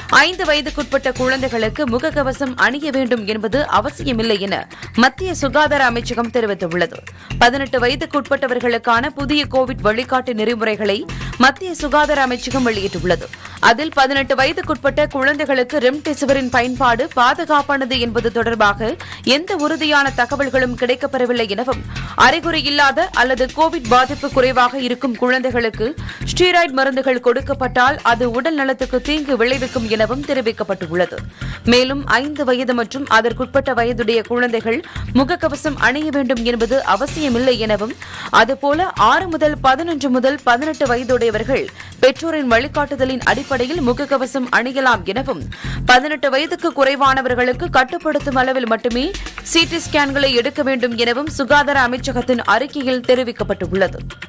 ஐந்து வயதுக்குட்பட்ட குழந்தைகளுக்கு முகக்கவசம் அணிய வேண்டும் என்பது அவசியமில்லை என மத்திய சுகாதார அமைச்சகம் தெரிவித்துள்ளது பதினெட்டு வயதுக்குட்பட்டவர்களுக்கான புதிய கோவிட் வழிகாட்டு நெறிமுறைகளை மத்திய சுகாதார அமைச்சகம் வெளியிட்டுள்ளது அதில் பதினெட்டு வயதுக்குட்பட்ட குழந்தைகளுக்கு ரெம்டெசிவிரின் பயன்பாடு பாதுகாப்பானது என்பது தொடர்பாக எந்த உறுதியான தகவல்களும் கிடைக்கப்பெறவில்லை எனவும் அறிகுறி இல்லாத அல்லது கோவிட் பாதிப்பு குறைவாக இருக்கும் குழந்தைகளுக்கு ஸ்டீராய்டு மருந்துகள் கொடுக்கப்பட்டால் அது உடல் நலத்துக்கு தீங்கு விளைவிக்கும் எனவும் தெரிவிக்கப்பட்டுள்ளது மேலும் ஐந்து வயது மற்றும் அதற்குட்பட்ட வயதுடைய குழந்தைகள் முகக்கவசம் அணிய வேண்டும் என்பது அவசியமில்லை எனவும் அதுபோல ஆறு முதல் பதினொன்று முதல் பதினெட்டு வயதுடையவர்கள் பெற்றோரின் வழிகாட்டுதலின் அடிப்படையில் முகக்கவசம் அணியலாம் எனவும் பதினெட்டு வயதுக்கு குறைவானவர்களுக்கு கட்டுப்படுத்தும் அளவில் மட்டுமே சிடி ஸ்கேன்களை எடுக்க வேண்டும் எனவும் சுகாதார அமைச்சகத்தின் அறிக்கையில் தெரிவிக்கப்பட்டுள்ளது